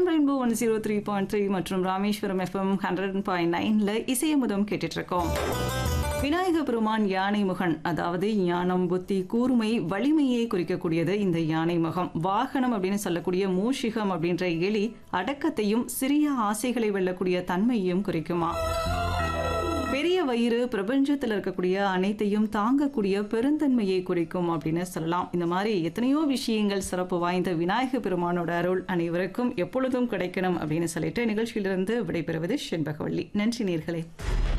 FM rainbow one zero three point three மற்றும் Rameswaram FM hundred point நைன்ல இசையமுதம் கேட்டுட்டு இருக்கோம் விநாயக பெருமான் யானை முகன் அதாவது ஞானம் புத்தி கூர்மை வலிமையை குறிக்கக்கூடியது இந்த யானை முகம் வாகனம் அப்படின்னு சொல்லக்கூடிய மூஷிகம் அப்படின்ற எலி அடக்கத்தையும் சிறிய ஆசைகளை வெல்லக்கூடிய தன்மையையும் குறிக்குமா பெரிய வயிறு பிரபஞ்சத்தில் இருக்கக்கூடிய அனைத்தையும் தாங்கக்கூடிய பெருந்தன்மையை குறிக்கும் அப்படின்னு சொல்லலாம் இந்த மாதிரி எத்தனையோ விஷயங்கள் சிறப்பு வாய்ந்த விநாயக பெருமானோட அருள் அனைவருக்கும் எப்பொழுதும் கிடைக்கணும் அப்படின்னு சொல்லிட்டு நிகழ்ச்சியிலிருந்து விடைபெறுவது செண்பகவள்ளி நன்றி நேர்களே